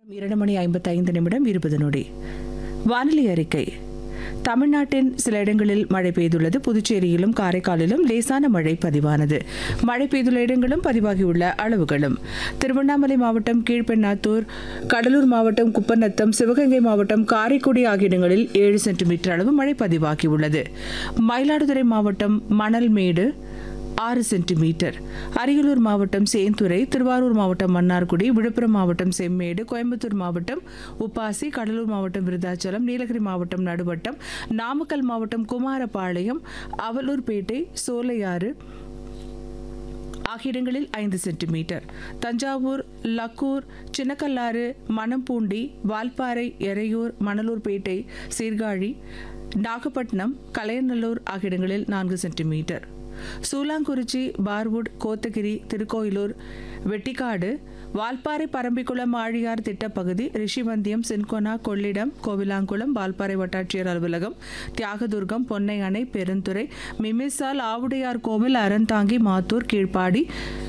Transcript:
இரண்டு மணி ஐம்பத்தைந்து நிமிடம் இருபது நொடி வானிலை அறிக்கை தமிழ்நாட்டின் சில இடங்களில் மழை பெய்துள்ளது புதுச்சேரியிலும் காரைக்காலிலும் லேசான மழை பதிவானது மழை பெய்துள்ள இடங்களும் பதிவாகியுள்ள அளவுகளும் திருவண்ணாமலை மாவட்டம் கீழ்பெண்ணாத்தூர் கடலூர் மாவட்டம் குப்பநத்தம் சிவகங்கை மாவட்டம் காரைக்குடி ஆகிய இடங்களில் ஏழு சென்டிமீட்டர் அளவு மழை பதிவாகியுள்ளது மயிலாடுதுறை மாவட்டம் மணல்மேடு ஆறு சென்டிமீட்டர் அரியலூர் மாவட்டம் சேந்துரை திருவாரூர் மாவட்டம் மன்னார்குடி விழுப்புரம் மாவட்டம் செம்மேடு கோயம்புத்தூர் மாவட்டம் உப்பாசி கடலூர் மாவட்டம் விருதாச்சலம் நீலகிரி மாவட்டம் நடுவட்டம் நாமக்கல் மாவட்டம் குமாரபாளையம் அவலூர்பேட்டை சோலையாறு ஆகிய இடங்களில் ஐந்து சென்டிமீட்டர் தஞ்சாவூர் லக்கூர் சின்னக்கல்லாறு மணம்பூண்டி வால்பாறை எறையூர் மணலூர்பேட்டை சீர்காழி நாகப்பட்டினம் கலையநல்லூர் ஆகிய இடங்களில் நான்கு சென்டிமீட்டர் சூலாங்குறிச்சி பார்வுட் கோத்தகிரி திருக்கோயிலூர் வெட்டிக்காடு வால்பாறை பரம்பிக்குளம் ஆழியார் திட்டப்பகுதி ரிஷிவந்தியம் சின்கோனா கொள்ளிடம் கோவிலாங்குளம் வால்பாறை வட்டாட்சியர் அலுவலகம் தியாகதுர்கம் பொன்னை அணை பெருந்துறை மிமிசால் ஆவுடையார் கோவில் அறந்தாங்கி மாத்தூர் கீழ்ப்பாடி